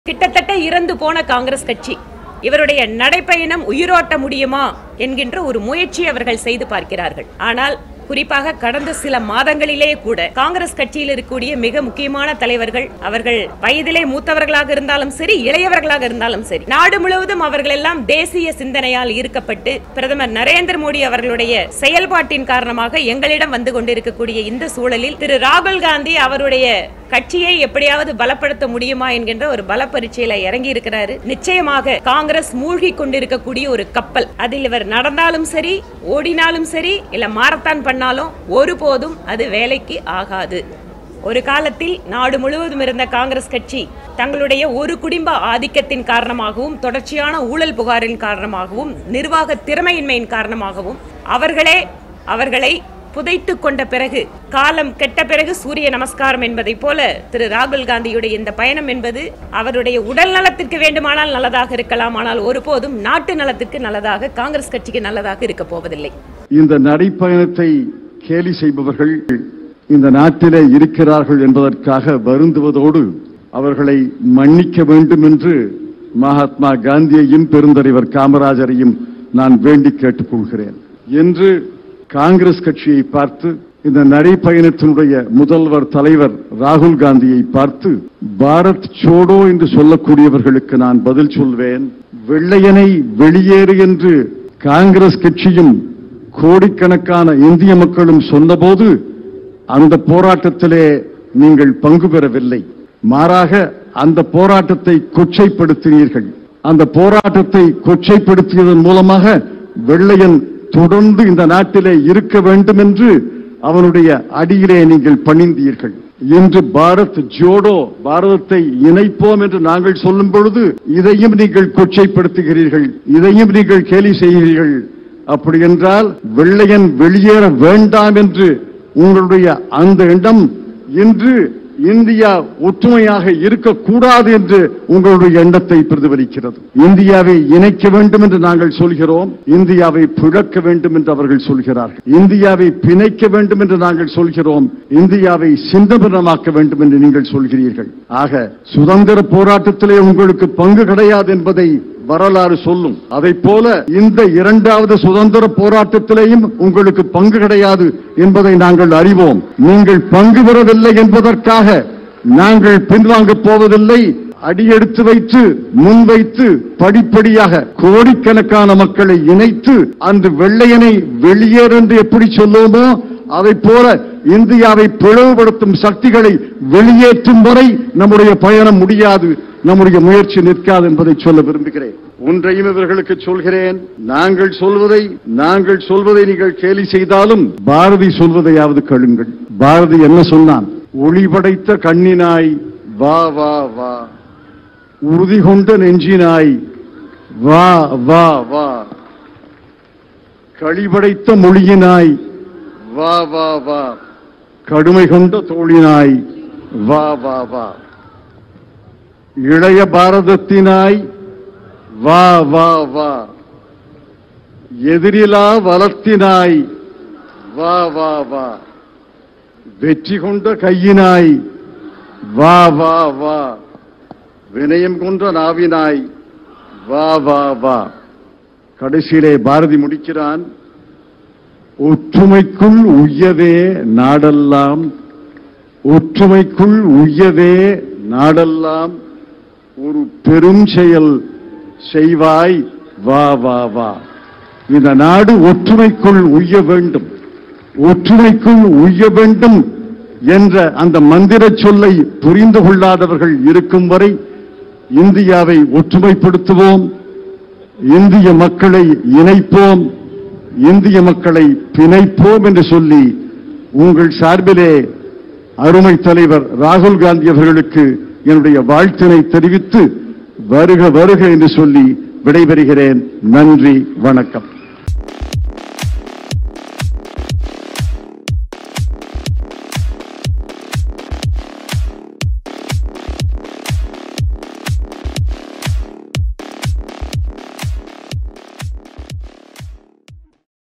கிட்டத்தட்ட இறந்து போன காங்கிரஸ் கட்சி இவருடைய நடைப்பயணம் உயிரோட்ட முடியுமா என்கின்ற ஒரு முயற்சி அவர்கள் செய்து பார்க்கிறார்கள் ஆனால் குறிப்பாக கடந்த சில மாதங்களிலே கூட காங்கிரஸ் கட்சியில் இருக்கக்கூடிய மிக முக்கியமான தலைவர்கள் அவர்கள் வயதிலே மூத்தவர்களாக இருந்தாலும் சரி இளையவர்களாக இருந்தாலும் சரி நாடு முழுவதும் அவர்கள் எல்லாம் தேசிய சிந்தனையால் ஈர்க்கப்பட்டு பிரதமர் நரேந்திர மோடி அவர்களுடைய செயல்பாட்டின் காரணமாக எங்களிடம் வந்து கொண்டிருக்கக்கூடிய இந்த சூழலில் திரு ராகுல் காந்தி அவருடைய கட்சியை எப்படியாவது பலப்படுத்த முடியுமா என்கின்ற ஒரு பல பரீட்சையில இறங்கி இருக்கிறாரு நிச்சயமாக காங்கிரஸ் மூழ்கி கொண்டிருக்கக்கூடிய ஒரு கப்பல் அதில் இவர் நடந்தாலும் சரி ஓடினாலும் சரி இல்ல மாரத்தான் பண்ணாலும் ஒருபோதும் அது வேலைக்கு ஆகாது ஒரு காலத்தில் நாடு முழுவதும் இருந்த காங்கிரஸ் கட்சி தங்களுடைய ஒரு குடும்ப ஆதிக்கத்தின் காரணமாகவும் தொடர்ச்சியான ஊழல் புகாரின் காரணமாகவும் நிர்வாக திறமையின்மையின் காரணமாகவும் அவர்களே அவர்களை புதைத்து கொண்ட பிறகு காலம் கெட்ட பிறகு சூரிய நமஸ்காரம் என்பதை போல திரு ராகுல் காந்தியுடைய இந்த பயணம் என்பது அவருடைய உடல் நலத்திற்கு வேண்டுமானால் நல்லதாக இருக்கலாம் ஆனால் ஒருபோதும் நாட்டு நலத்திற்கு நல்லதாக காங்கிரஸ் கட்சிக்கு நல்லதாக இருக்க போவதில்லை இந்த நடைப்பயணத்தை கேலி செய்பவர்கள் இந்த நாட்டிலே இருக்கிறார்கள் என்பதற்காக வருந்துவதோடு அவர்களை மன்னிக்க வேண்டும் என்று மகாத்மா காந்தியையும் பெருந்தலைவர் காமராஜரையும் நான் வேண்டி கேட்டுக்கொள்கிறேன் என்று காங்கிரஸ் கட்சியை பார்த்து இந்த நடைப்பயணத்தினுடைய முதல்வர் தலைவர் ராகுல் காந்தியை பார்த்து பாரத் சோடோ என்று சொல்லக்கூடியவர்களுக்கு நான் பதில் சொல்வேன் வெள்ளையனை வெளியேறு என்று காங்கிரஸ் கட்சியும் கோடிக்கணக்கான இந்திய மக்களும் சொன்னபோது அந்த போராட்டத்திலே நீங்கள் பங்கு பெறவில்லை மாறாக அந்த போராட்டத்தை கொச்சைப்படுத்தினீர்கள் அந்த போராட்டத்தை கொச்சைப்படுத்தியதன் மூலமாக வெள்ளையன் தொடர்ந்து இந்த நாட்டிலே இருக்க வேண்டும் என்று அவனுடைய அடியிலே நீங்கள் பணிந்தீர்கள் இன்று பாரத் ஜோடோ பாரதத்தை இணைப்போம் என்று நாங்கள் சொல்லும் பொழுது இதையும் நீங்கள் கொச்சைப்படுத்துகிறீர்கள் இதையும் நீங்கள் கேலி செய்கிறீர்கள் அப்படி என்றால் வெள்ளையன் வெளியேற வேண்டாம் என்று உங்களுடைய அந்த எண்ணம் இன்று இந்தியா ஒற்றுமையாக இருக்கக்கூடாது என்று உங்களுடைய எண்ணத்தை பிரதிபலிக்கிறது இந்தியாவை இணைக்க வேண்டும் என்று நாங்கள் சொல்கிறோம் இந்தியாவை பிளக்க வேண்டும் என்று அவர்கள் சொல்கிறார்கள் இந்தியாவை பிணைக்க வேண்டும் என்று நாங்கள் சொல்கிறோம் இந்தியாவை சிந்தபனமாக்க வேண்டும் என்று நீங்கள் சொல்கிறீர்கள் ஆக சுதந்திர போராட்டத்திலே உங்களுக்கு பங்கு கிடையாது என்பதை வரலாறு சொல்லும் அதை போல இந்த இரண்டாவது சுதந்திர போராட்டத்திலேயும் உங்களுக்கு பங்கு கிடையாது என்பதை நாங்கள் அறிவோம் நீங்கள் பங்கு பெறவில்லை என்பதற்காக நாங்கள் பின்வாங்கப் போவதில்லை அடியெடுத்து வைத்து முன்வைத்து படிப்படியாக கோடிக்கணக்கான மக்களை இணைத்து அந்த வெள்ளையனை வெளியேறு என்று எப்படி சொல்லுவோமோ அதை போல இந்தியாவை பிளவுபடுத்தும் சக்திகளை வெளியேற்றும் வரை நம்முடைய பயணம் முடியாது நம்முடைய முயற்சி நிற்காது என்பதை சொல்ல விரும்புகிறேன் ஒன்றையும் இவர்களுக்கு சொல்கிறேன் நாங்கள் சொல்வதை நாங்கள் சொல்வதை நீங்கள் கேலி செய்தாலும் பாரதி சொல்வதையாவது கழுங்கள் பாரதி என்ன சொன்னான் ஒளி படைத்த கண்ணினாய் வா வா வா உறுதி கொண்ட நெஞ்சினாய் வா வா வா களிபடைத்த மொழியினாய் வா வா வா கடுமை கொண்ட தோழினாய் வா வா வா இளைய பாரதத்தினாய் வா வா வா எதிரிலா வளர்த்தினாய் வா வா வா வெற்றி கொண்ட கையினாய் வா வா வா வினயம் கொண்ட நாவினாய் வா வா வா கடைசியிலே பாரதி முடிக்கிறான் ஒற்றுமைக்குள் உய்யவே நாடெல்லாம் ஒற்றுமைக்குள் உய்யவே நாடெல்லாம் ஒரு பெரும் செயல் செய்வாய் வா வா வா இந்த நாடு ஒற்றுமைக்குள் உய்ய வேண்டும் ஒற்றுமைக்குள் உய்ய வேண்டும் என்ற அந்த மந்திர சொல்லை புரிந்து கொள்ளாதவர்கள் இருக்கும் வரை இந்தியாவை ஒற்றுமைப்படுத்துவோம் இந்திய மக்களை இணைப்போம் இந்திய மக்களை பிணைப்போம் என்று சொல்லி உங்கள் சார்பிலே அருமை தலைவர் ராகுல் காந்தி அவர்களுக்கு என்னுடைய வாழ்த்தினை தெரிவித்து வருக வருக என்று சொல்லி விடைபெறுகிறேன் நன்றி வணக்கம்